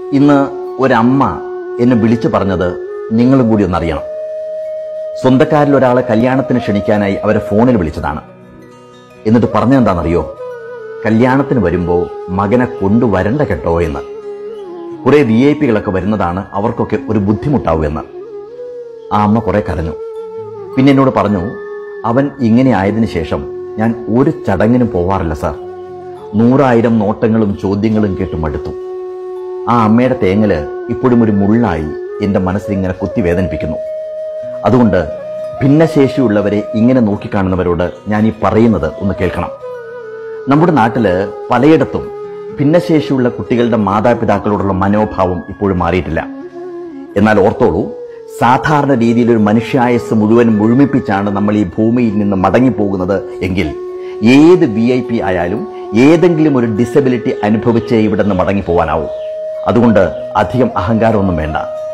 ഇന്ന് ഒരമ്മ എന്നെ വിളിച്ചു പറഞ്ഞത് നിങ്ങളും കൂടി ഒന്നറിയണം സ്വന്തക്കാരിൽ ഒരാളെ കല്യാണത്തിന് ക്ഷണിക്കാനായി അവരെ ഫോണിൽ വിളിച്ചതാണ് എന്നിട്ട് പറഞ്ഞെന്താണെന്നറിയോ കല്യാണത്തിന് വരുമ്പോൾ മകനെ കൊണ്ടുവരണ്ട കേട്ടോ എന്ന് കുറെ വി ഐ പികളൊക്കെ വരുന്നതാണ് അവർക്കൊക്കെ ഒരു ബുദ്ധിമുട്ടാവുമെന്ന് ആ അമ്മ കുറെ കരഞ്ഞു പിന്നെ എന്നോട് പറഞ്ഞു അവൻ ഇങ്ങനെ ആയതിനു ശേഷം ഞാൻ ഒരു ചടങ്ങിനും പോവാറില്ല സാർ നൂറായിരം നോട്ടങ്ങളും ചോദ്യങ്ങളും കേട്ട് മടുത്തു ആ അമ്മയുടെ തേങ്ങല് ഇപ്പോഴും ഒരു മുള്ളായി എന്റെ മനസ്സിൽ ഇങ്ങനെ കുത്തി വേദനിപ്പിക്കുന്നു അതുകൊണ്ട് ഭിന്നശേഷിയുള്ളവരെ ഇങ്ങനെ നോക്കിക്കാണുന്നവരോട് ഞാൻ ഈ പറയുന്നത് ഒന്ന് കേൾക്കണം നമ്മുടെ നാട്ടില് പലയിടത്തും ഭിന്നശേഷിയുള്ള കുട്ടികളുടെ മാതാപിതാക്കളോടുള്ള മനോഭാവം ഇപ്പോഴും മാറിയിട്ടില്ല എന്നാൽ ഓർത്തോളൂ സാധാരണ രീതിയിൽ ഒരു മനുഷ്യായസ് മുഴുവൻ മുഴുമിപ്പിച്ചാണ് നമ്മൾ ഈ ഭൂമിയിൽ നിന്ന് മടങ്ങിപ്പോകുന്നത് എങ്കിൽ ഏത് വി ഐ പി ആയാലും ഏതെങ്കിലും ഒരു ഡിസബിലിറ്റി അനുഭവിച്ചേ ഇവിടെ നിന്ന് മടങ്ങിപ്പോവാനാവൂ അതുകൊണ്ട് അധികം അഹങ്കാരമൊന്നും വേണ്ട